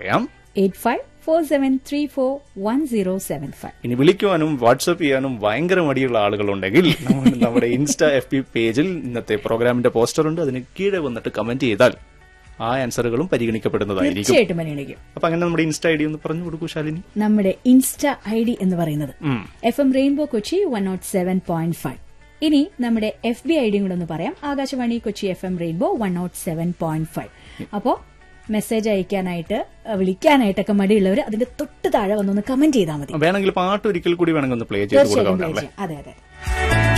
പറയാം eight five four seven three four one zero seven five ഇനി വിളിക്കുവാനും WhatsApp ചെയ്യാനും ഭയങ്കര മടിയുള്ള ആളുകളുണ്ടെങ്കിൽ നമ്മൾ നമ്മുടെ ഇൻസ്റ്റ എഫ് പി പേജിൽ ഇന്നത്തെ പ്രോഗ്രാമിന്റെ പോസ്റ്റർ ഉണ്ട് അതിന് കീഴെ വന്നിട്ട് കമന്റ് ചെയ്താൽ ആ ആൻസറുകളും പരിഗണിക്കപ്പെടുന്നതായിരിക്കും തീർച്ചയായിട്ടും പരിഗണിക്കും അപ്പൊ അങ്ങനെ നമ്മുടെ ഇൻസ്റ്റ ഐ ഡി ഒന്ന് പറഞ്ഞു കൊടുക്കൂ ശാലിനി നമ്മുടെ ഇൻസ്റ്റ ഐ ഡി എന്ന് പറയുന്നത് ഉം. F M rainbow Kochi one nought seven point five ഇനി നമ്മുടെ എഫ് ബി ഐ ഡിയും കൂടെ ഒന്ന് പറയാം Akashvani Kochi F M rainbow one nought seven point five അപ്പോ മെസ്സേജ് അയക്കാനായിട്ട് അഹ് വിളിക്കാനായിട്ടൊക്കെ മടിയുള്ളവർ അതിന്റെ തൊട്ട് താഴെ വന്നൊന്ന് കമന്റ് ചെയ്താൽ മതി വേണമെങ്കിൽ പാട്ട് ഒരിക്കൽ കൂടി വേണമെങ്കിൽ ഒന്ന് പ്ലേ ചെയ്ത് തീർച്ചയായിട്ടും കൊടുക്കാം play ചെയ്യാം. അതെ അതെ